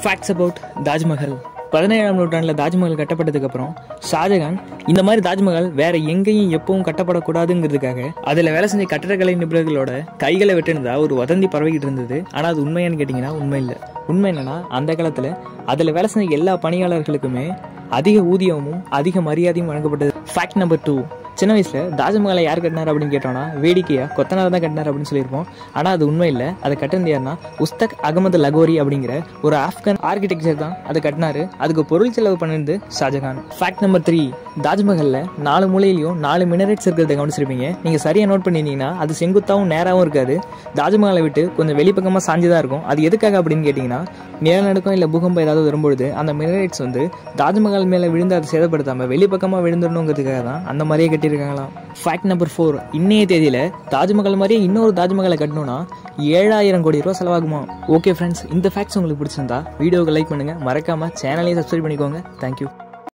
facts about Taj Mahal பதினேழாம் நூற்றாண்டில் தாஜ்மஹல் கட்டப்பட்டதுக்கு அப்புறம் ஷாஜகான் இந்த மாதிரி தாஜ்மஹல் வேற எங்கேயும் எப்பவும் கட்டப்படக்கூடாதுங்கிறதுக்காக அதில் வேலை செஞ்ச கட்டடக்கலை நிபுணர்களோட கைகளை வெட்டினதா ஒரு வதந்தி பரவிக்கிட்டு இருந்தது ஆனால் அது உண்மையான்னு கேட்டிங்கன்னா உண்மை இல்லை உண்மை என்னன்னா அந்த காலத்தில் அதில் வேலை செஞ்ச எல்லா பணியாளர்களுக்குமே அதிக ஊதியமும் அதிக மரியாதையும் வழங்கப்பட்டது ஃபேக்ட் நம்பர் டூ சின்ன வயசுல தாஜ்மஹாலை யார் கட்டினார் அப்படின்னு கேட்டோம்னா வேடிக்கையா கொத்தனார் தான் கட்டினார் அப்படின்னு சொல்லியிருப்போம் ஆனால் அது உண்மை இல்லை அதை கட்டினது யாருன்னா உஸ்தக் அகமது லகோரி அப்படிங்கிற ஒரு ஆப்கன் ஆர்கிடெக்சர் தான் அதை கட்டினாரு அதுக்கு பொருள் செலவு பண்ணிருந்து ஷாஜகான் ஃபேக்ட் நம்பர் த்ரீ தாஜ்மஹல்ல நாலு மூலையிலையும் நாலு மினரேட்ஸ் இருக்கிறத கவனிச்சிருப்பீங்க நீங்க சரியா நோட் பண்ணிருந்தீங்கன்னா அது செங்குத்தாவும் நேராகவும் இருக்காது தாஜ்மஹாலை விட்டு கொஞ்சம் வெளிப்பக்கமாக சாஞ்சுதான் இருக்கும் அது எதுக்காக அப்படின்னு கேட்டிங்கன்னா நிலநடுக்கம் இல்லை பூகம்பம் ஏதாவது வரும்பொழுது அந்த மினரேட்ஸ் வந்து தாஜ்மஹால் மேலே விழுந்து அதை சேதப்படுத்தாமல் வெளிப்பக்கமாக விழுந்துடணுங்கிறதுக்காக தான் அந்த மாதிரியே கட்டியிருக்காங்களாம் ஃபேக்ட் நம்பர் ஃபோர் இன்னைய தேதியில் தாஜ்மஹால் மாதிரியே இன்னொரு தாஜ்மஹாலை கட்டணும்னா ஏழாயிரம் கோடி ரூபா செலவாகுமா ஓகே ஃப்ரெண்ட்ஸ் இந்த ஃபேக்ட்ஸ் உங்களுக்கு பிடிச்சிருந்தா வீடியோவுக்கு லைக் பண்ணுங்கள் மறக்காமல் சேனலையும் சப்ஸ்கிரைப் பண்ணிக்கோங்க தேங்க்யூ